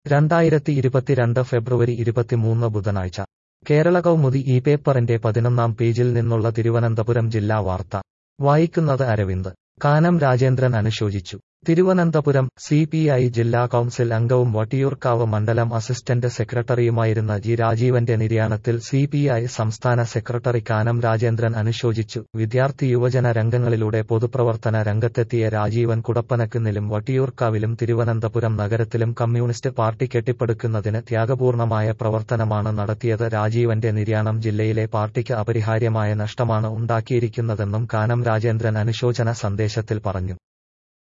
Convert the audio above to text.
രണ്ടായിരത്തി ഇരുപത്തിരണ്ട് ഫെബ്രുവരി ഇരുപത്തിമൂന്ന് ബുധനാഴ്ച കേരള കൗമുദി ഈ പേപ്പറിന്റെ പതിനൊന്നാം പേജിൽ നിന്നുള്ള തിരുവനന്തപുരം ജില്ലാ വാർത്ത വായിക്കുന്നത് അരവിന്ദ് കാനം രാജേന്ദ്രൻ അനുശോചിച്ചു തിരുവനന്തപുരം സി പി ഐ ജില്ലാ കൗൺസിൽ അംഗവും വട്ടിയൂർക്കാവ് മണ്ഡലം അസിസ്റ്റന്റ് സെക്രട്ടറിയുമായിരുന്ന ജി രാജീവന്റെ നിര്യാണത്തിൽ സി പി ഐ സംസ്ഥാന സെക്രട്ടറി കാനം രാജേന്ദ്രൻ അനുശോചിച്ചു വിദ്യാർത്ഥി യുവജന രംഗങ്ങളിലൂടെ പൊതുപ്രവർത്തന രംഗത്തെത്തിയ രാജീവൻ കുടപ്പനക്കുന്നിലും വട്ടിയൂർക്കാവിലും തിരുവനന്തപുരം നഗരത്തിലും കമ്മ്യൂണിസ്റ്റ് പാർട്ടി കെട്ടിപ്പടുക്കുന്നതിന് ത്യാഗപൂർണമായ പ്രവർത്തനമാണ് നടത്തിയത് രാജീവന്റെ നിര്യാണം ജില്ലയിലെ പാർട്ടിക്ക് അപരിഹാര്യമായ നഷ്ടമാണ് ഉണ്ടാക്കിയിരിക്കുന്നതെന്നും കാനം രാജേന്ദ്രൻ അനുശോചന സന്ദേശത്തിൽ പറഞ്ഞു